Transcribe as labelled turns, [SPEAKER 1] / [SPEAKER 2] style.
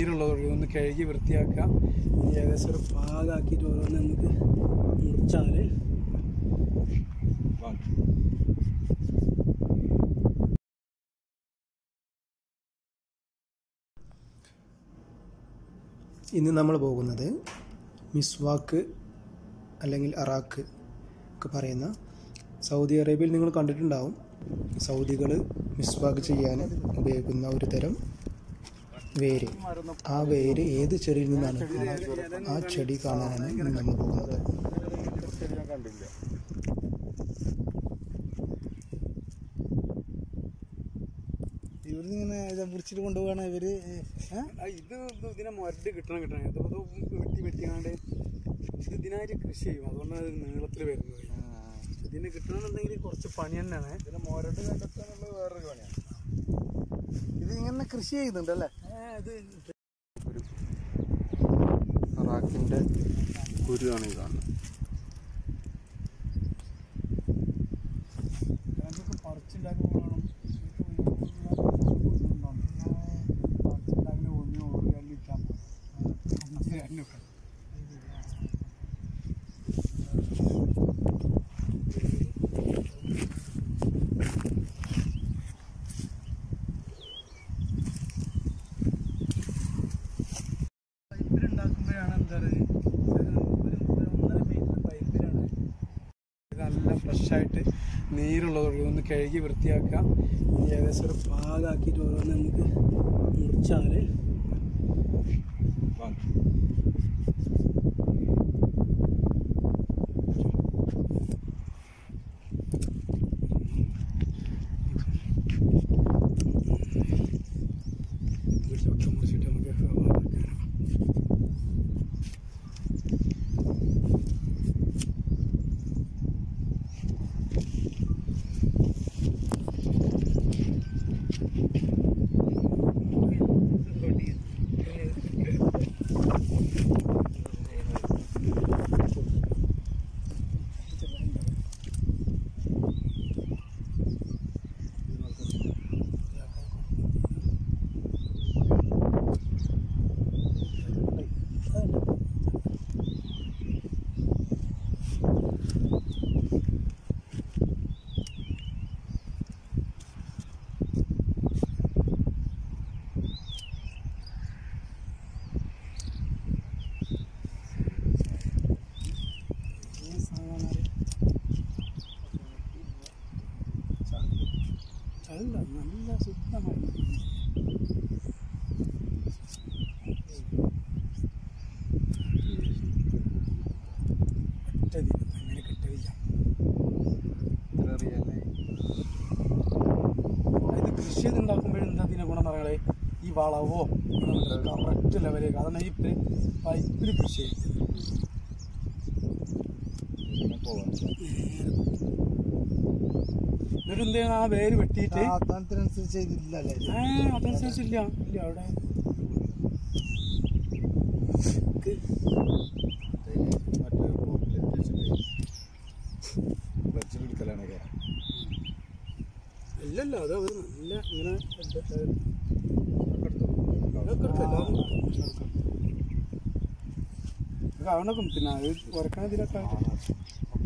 [SPEAKER 1] നീരുള്ളതൊക്കെ ഒന്ന് കഴുകി വൃത്തിയാക്കുക ഇനി ഏകദേശം ഒരു പാകാക്കിയിട്ട് ഓരോന്ന് നമുക്ക് മുറിച്ചാൽ
[SPEAKER 2] ഇന്ന് നമ്മൾ പോകുന്നത് മിസ്വാക്ക് അല്ലെങ്കിൽ അറാക്ക് ഒക്കെ പറയുന്ന സൗദി അറേബ്യയിൽ നിങ്ങൾ കണ്ടിട്ടുണ്ടാവും സൗദികൾ മിസ്വാക്ക് ചെയ്യാൻ ഉപയോഗിക്കുന്ന ഒരു തരം വേര് ആ വേര് ഏത് ചെടിയിൽ നിന്നാണ് കിട്ടുന്നത്? ആ ചെടി കാണാനാണ് ഇന്ന് നമ്മൾ പോകുന്നത്
[SPEAKER 3] ഇവിടുന്ന് ഇങ്ങനെ ഇത് പിടിച്ചിട്ട് കൊണ്ടുപോവാണ് ഇവര് ഏ?
[SPEAKER 1] ഇത് ഇത് ഇതിനെ മുരട് കിട്ടണം കിട്ടണം ഇത് ഇത് വെട്ടി വെട്ടിക്കാണ്ട് ഇത് ഇതിനായിട്ട് കൃഷി ചെയ്യും അതുകൊണ്ടാണ് ഇത് നീളത്തിൽ വരുന്നത് ഇതിന് കിട്ടണമെന്നുണ്ടെങ്കിൽ കുറച്ച് പണി തന്നെയാണ്
[SPEAKER 3] ഇതിന് മോരട്ട് കണ്ടെത്താനുള്ളത് വേറൊരു പണിയാണ് ഇത് ഇങ്ങനെ കൃഷി ചെയ്യുന്നുണ്ട് അല്ലേ
[SPEAKER 1] ഇത്
[SPEAKER 4] റാക്കിൻ്റെ കുരുവാണ് ഈ കാണുന്നത്
[SPEAKER 3] ഞങ്ങൾക്ക് പറിച്ചുണ്ടാക്കുമ്പോഴാണ് പറിച്ചുണ്ടാക്കുന്ന ഒന്ന് ഓറ് കല്ലിട്ടാൽ
[SPEAKER 1] പൈപ്പിലുണ്ടാക്കുമ്പോഴാണ് എന്താ പറയുക ഒരു ഒരു ഒന്നര മീറ്റർ പൈപ്പിലാണ് ഇത് നല്ല ഫ്രഷായിട്ട് നീരുള്ളതൊക്കെ ഒന്ന് കഴുകി വൃത്തിയാക്കുക ഇനി ഏകദേശം ഒരു പാകാക്കിയിട്ട് ഓരോന്ന് നമുക്ക് മുറിച്ചാൽ മുറിച്ചൊക്കെ മുറിച്ചിട്ട് നമുക്ക് പാകാക്കാം ചല്ല നല്ല ശുദ്ധമാണ് ഒറ്റതിന് അങ്ങനെ കിട്ടില്ല ഇത് കൃഷി ചെയ്തുണ്ടാക്കുമ്പോഴും എന്താ ഇതിന്റെ ഗുണം പറയാളെ ഈ വളവോ കറക്റ്റ് ലെവലേക്ക് അതാണ് ഈ പൈപ്പിൽ കൃഷി ചെയ്യുന്നത് എന്നിട്ട് എന്ത് ചെയ്യണം ആ വേര് വെട്ടിയിട്ട്
[SPEAKER 3] ആത്മാനത്തിനനുസരിച്ച് ഇതില്ലല്ലേ
[SPEAKER 1] ഏ അതനുസരിച്ചില്ല ഇല്ല അവിടെ ഇല്ലല്ല അത് അവർ നല്ല ഇങ്ങനെ ഇതൊക്കെ എടുക്കാം, എല്ലാതും എടുക്കാം. ഇതൊക്കെ അവനൊക്കെ പിന്നെ അത് ഉറക്കണ ഇതിലൊക്കെ ആയിട്ട്